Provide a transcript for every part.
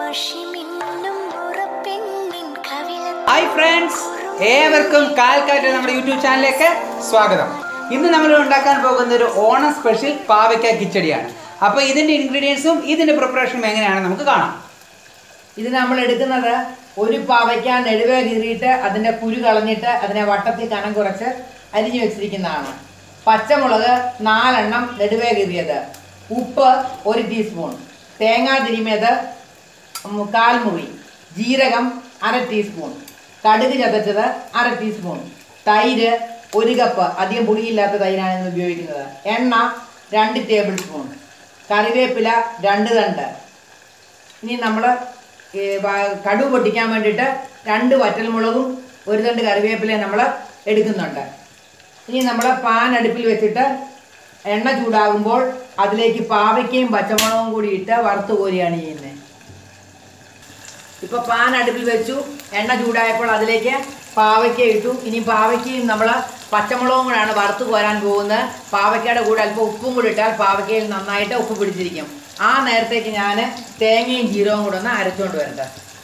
ആഷിമിന്നും ഉറപ്പെണ്ണിൻ കവിള hi friends ഏവർക്കും കാൽക്കാറ്റ് നമ്മുടെ YouTube ചാനലിലേക്ക് സ്വാഗതം ഇന്ന് നമ്മൾ ഉണ്ടാക്കാൻ പോകുന്ന ഒരു ഓണം സ്പെഷ്യൽ പാവയ്ക്ക കിച്ചടിയാണ് അപ്പോൾ ഇതിൻ്റെ ഇൻഗ്രീഡിയൻസും ഇതിൻ്റെ പ്രിപ്പറേഷനും എങ്ങനെയാണെന്ന് നമുക്ക് കാണാം ഇത് നമ്മൾ എടുക്കുന്നത് ഒരു പാവയ്ക്ക നെടുവേ കീറിയിട്ട് അതിൻ്റെ കുരു കളഞ്ഞിട്ട് അതിനെ വട്ടത്തിൽ കനം കുറച്ച് അരിഞ്ഞു വെച്ചിരിക്കുന്നതാണ് പച്ചമുളക് നാലെണ്ണം നെടുവേ കീറിയത് ഉപ്പ് ഒരു ടീസ്പൂൺ തേങ്ങാ തിരിമിയത് ഉം, കാൽ മുറി ജീരകം അര ടീസ്പൂൺ കടുക് ചതച്ചത് അര ടീസ്പൂൺ തൈര് ഒരു കപ്പ് അധികം പുളിയില്ലാത്ത തൈരാണ് ഇന്ന് ഉപയോഗിക്കുന്നത് എണ്ണ രണ്ട് ടേബിൾ സ്പൂൺ കറിവേപ്പില രണ്ട് തണ്ട് ഇനി നമ്മൾ കടുവ് പൊട്ടിക്കാൻ വേണ്ടിയിട്ട് രണ്ട് വറ്റൽമുളകും ഒരു തണ്ട് കറിവേപ്പിലയും നമ്മൾ എടുക്കുന്നുണ്ട് ഇനി നമ്മൾ പാൻ അടുപ്പിൽ വെച്ചിട്ട് എണ്ണ ചൂടാകുമ്പോൾ അതിലേക്ക് പാവയ്ക്കയും പച്ചമുളകും കൂടി ഇട്ട് വറുത്ത് കോരിയാണ് ചെയ്യുന്നത് ഇപ്പോൾ പാൻ അടുപ്പിൽ വെച്ചു എണ്ണ ചൂടായപ്പോൾ അതിലേക്ക് പാവയ്ക്ക ഇട്ടു ഇനി പാവയ്ക്കയും നമ്മൾ പച്ചമുളകും കൂടാണ് വറുത്ത് കോരാൻ പോകുന്നത് പാവയ്ക്കയുടെ കൂടെ അല്പം ഉപ്പും കൂടി ഇട്ടാൽ പാവയ്ക്കയിൽ നന്നായിട്ട് ഉപ്പ് പിടിച്ചിരിക്കും ആ നേരത്തേക്ക് ഞാൻ തേങ്ങയും ജീരകവും കൂടെ ഒന്ന് അരച്ചുകൊണ്ട് വരട്ടെ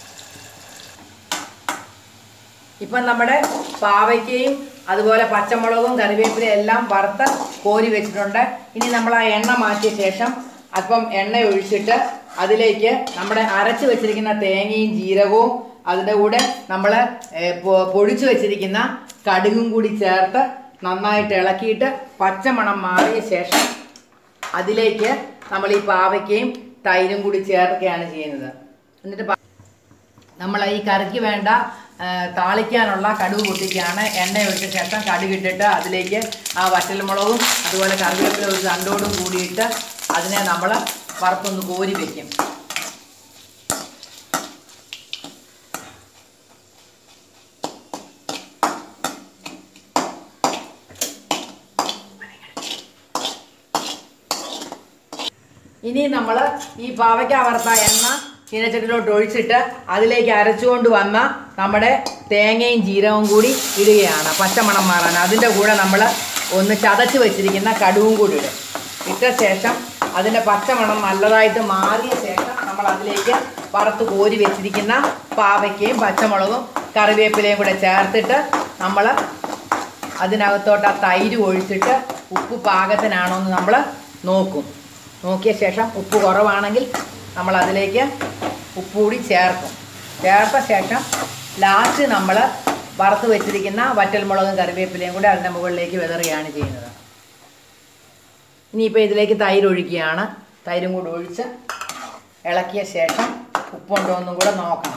ഇപ്പം നമ്മുടെ പാവയ്ക്കയും അതുപോലെ പച്ചമുളകും കറിവേപ്പിലയും എല്ലാം വറുത്ത് കോരി വെച്ചിട്ടുണ്ട് ഇനി നമ്മൾ ആ എണ്ണ മാറ്റിയ ശേഷം അല്പം എണ്ണ ഒഴിച്ചിട്ട് അതിലേക്ക് നമ്മുടെ അരച്ച് വെച്ചിരിക്കുന്ന തേങ്ങയും ജീരകവും അതിൻ്റെ കൂടെ നമ്മൾ പൊടിച്ചു വെച്ചിരിക്കുന്ന കടുകും കൂടി ചേർത്ത് നന്നായിട്ട് ഇളക്കിയിട്ട് പച്ചമണം മാറിയ ശേഷം അതിലേക്ക് നമ്മൾ ഈ പാവയ്ക്കയും തൈരും കൂടി ചേർക്കുകയാണ് ചെയ്യുന്നത് എന്നിട്ട് പ- നമ്മൾ ഈ കറിക്ക് വേണ്ട ആ, താളിക്കാനുള്ള കടുക് പൊട്ടിക്കുകയാണ് എണ്ണ ഒഴിച്ച ശേഷം കടുക് ഇട്ടിട്ട് അതിലേക്ക് ആ വറ്റൽമുളകും അതുപോലെ കറിവേപ്പില ഒരു തണ്ടോടും കൂടിയിട്ട് അതിനെ നമ്മൾ വറുത്തൊന്ന് കോരി വെക്കും ഇനി നമ്മൾ ഈ പാവയ്ക്ക വറുത്ത എണ്ണ ചീനച്ചട്ടിലോട്ട് ഒഴിച്ചിട്ട് അതിലേക്ക് അരച്ചുകൊണ്ട് വന്ന നമ്മുടെ തേങ്ങയും ജീരകവും കൂടി ഇടുകയാണ് പച്ചമണം മാറാൻ അതിൻ്റെ കൂടെ നമ്മൾ ഒന്ന് ചതച്ച് വെച്ചിരിക്കുന്ന കടുവും കൂടി ഇടും ഇട്ട ശേഷം അതിൻ്റെ പച്ചമണം നല്ലതായിട്ട് മാറിയ ശേഷം നമ്മൾ അതിലേക്ക് വറുത്ത് കോരി വെച്ചിരിക്കുന്ന പാവയ്ക്കയും പച്ചമുളകും കറിവേപ്പിലയും കൂടെ ചേർത്തിട്ട് നമ്മൾ അതിനകത്തോട്ട് ആ തൈര് ഒഴിച്ചിട്ട് ഉപ്പ് പാകത്തിനാണോ എന്ന് നമ്മൾ നോക്കും നോക്കിയ ശേഷം ഉപ്പ് കുറവാണെങ്കിൽ നമ്മൾ അതിലേക്ക് ഉപ്പ് കൂടി ചേർക്കും ചേർത്ത ശേഷം ലാസ്റ്റ് നമ്മൾ വറുത്ത് വെച്ചിരിക്കുന്ന വറ്റൽമുളകും കറിവേപ്പിലയും കൂടി അതിൻ്റെ മുകളിലേക്ക് വിതറുകയാണ് ചെയ്യുന്നത് ഇനിയിപ്പോൾ ഇതിലേക്ക് തൈര് ഒഴിക്കുകയാണ് തൈരും കൂടി ഒഴിച്ച് ഇളക്കിയ ശേഷം ഉപ്പുണ്ടോ എന്നും കൂടെ നോക്കണം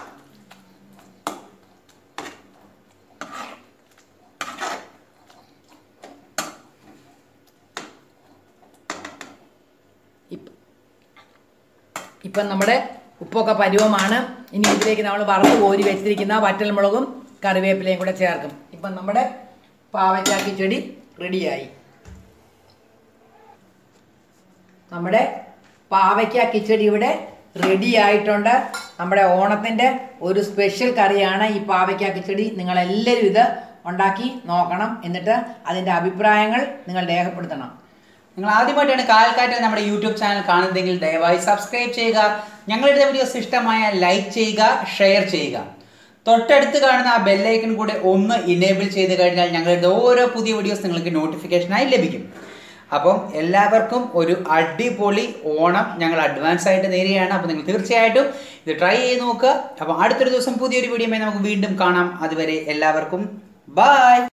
ഇപ്പ- ഇപ്പം നമ്മുടെ ഉപ്പൊക്കെ പരുവമാണ് ഇനി ഇതിലേക്ക് നമ്മൾ വറുത്ത് കോരി വെച്ചിരിക്കുന്ന വറ്റൽമുളകും കറിവേപ്പിലയും കൂടെ ചേർക്കും ഇപ്പം നമ്മുടെ പാവയ്ക്കാക്കി ചെടി റെഡിയായി നമ്മുടെ പാവയ്ക്ക കിച്ചടി ഇവിടെ റെഡി ആയിട്ടുണ്ട് നമ്മുടെ ഓണത്തിൻ്റെ ഒരു സ്പെഷ്യൽ കറിയാണ് ഈ പാവയ്ക്ക കിച്ചടി നിങ്ങളെല്ലാവരും ഇത് ഉണ്ടാക്കി നോക്കണം എന്നിട്ട് അതിൻ്റെ അഭിപ്രായങ്ങൾ നിങ്ങൾ രേഖപ്പെടുത്തണം നിങ്ങൾ ആദ്യമായിട്ടാണ് കാൽക്കാറ്റ് നമ്മുടെ യൂട്യൂബ് ചാനൽ കാണുന്നതെങ്കിൽ ദയവായി സബ്സ്ക്രൈബ് ചെയ്യുക ഞങ്ങളുടെ വീഡിയോസ് ഇഷ്ടമായ ലൈക്ക് ചെയ്യുക ഷെയർ ചെയ്യുക തൊട്ടടുത്ത് കാണുന്ന ആ ബെല്ലൈക്കൺ കൂടെ ഒന്ന് ഇനേബിൾ ചെയ്ത് കഴിഞ്ഞാൽ ഞങ്ങളുടെ ഓരോ പുതിയ വീഡിയോസ് നിങ്ങൾക്ക് നോട്ടിഫിക്കേഷനായി ലഭിക്കും അപ്പം എല്ലാവർക്കും ഒരു അടിപൊളി ഓണം ഞങ്ങൾ അഡ്വാൻസ് ആയിട്ട് നേരുകയാണ് അപ്പോൾ നിങ്ങൾ തീർച്ചയായിട്ടും ഇത് ട്രൈ ചെയ്ത് നോക്കുക അപ്പോൾ അടുത്തൊരു ദിവസം പുതിയൊരു വീഡിയോയുമായി നമുക്ക് വീണ്ടും കാണാം അതുവരെ എല്ലാവർക്കും ബൈ